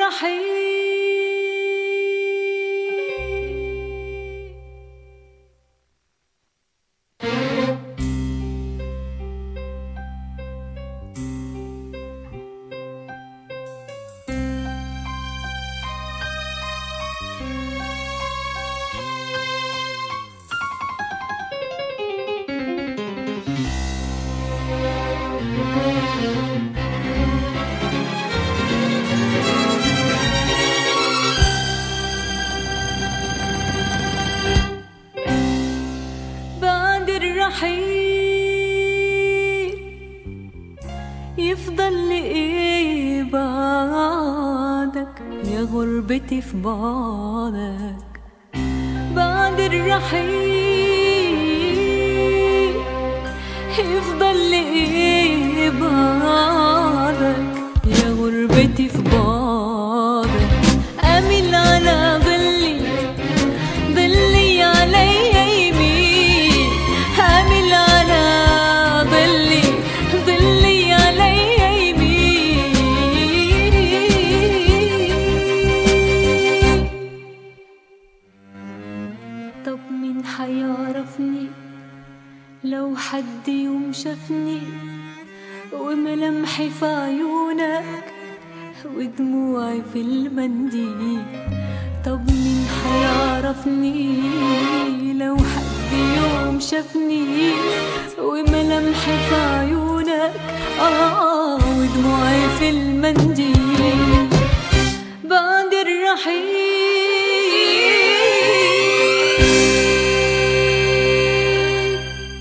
الرحيل بعد الرحيل يفضل لي ايه بعدك يا غربتي في بعدك بعد الرحيل يفضل لي ايه بعدك يا غربتي في بعدك اميل على ظلي ظلي علي يمين حامل على ظلي ظلي علي يمين طب مين حيعرفني لو حد يوم شافني وملامحي في عيونك ودموعي في المنديل طب مين حيعرفني لو حد يوم شافني وملامحي في عيونك آه ودموعي في المنديل بعد الرحيل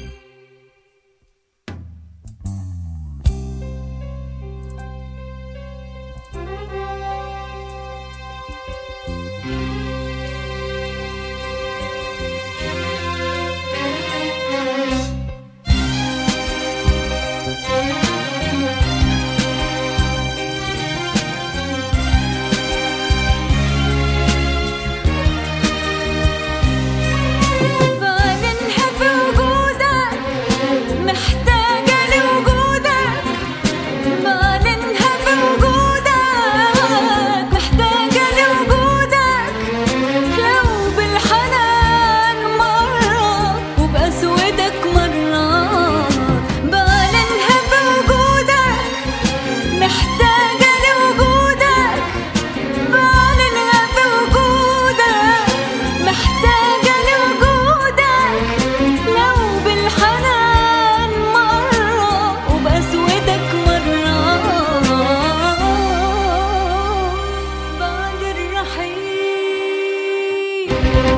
بعدنها في وجودك محتاجة لوجودك بعدنها في وجودك محتاجة لوجودك لو بالحنان مرة وبأسودك مرة بعدنها في وجودك محتاجة لوجودك بعلنها في وجودك محتاجة لوجودك لو بالحنان مرة وبأسودك مرة بعد الرحيل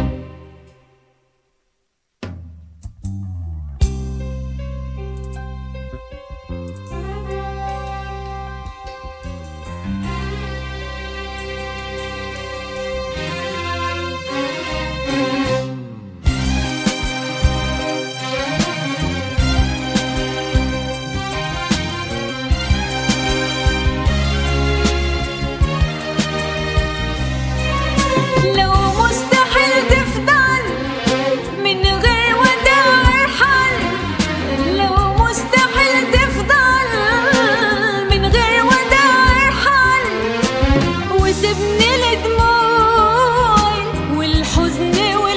لو مستحيل تفضل من غير وداع ارحل لو مستحيل تفضل من غير وداع ارحل وسيبني لدموعي والحزن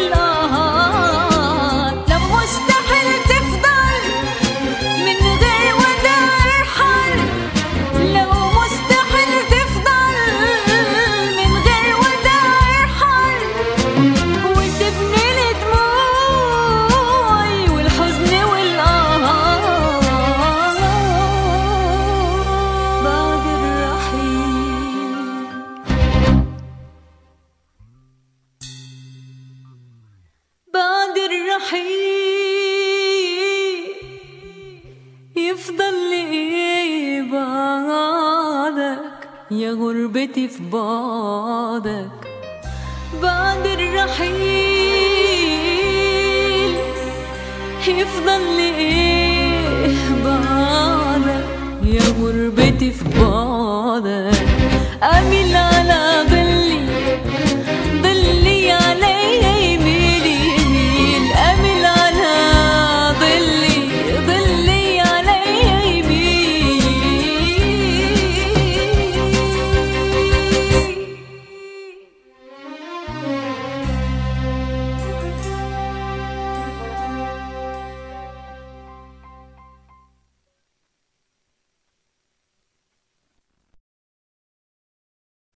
والقهار لو مستحيل تفضل من غير وداع ارحل لو مستحيل تفضل من غير وداع ارحل وسيبني لدموعي والحزن والقهار بعد الرحيل بعد الرحيل يفضل لي ايه بعدك يا غربتي في بعدك بعد الرحيل يفضل لي ايه بعدك يا غربتي في بعدك اميل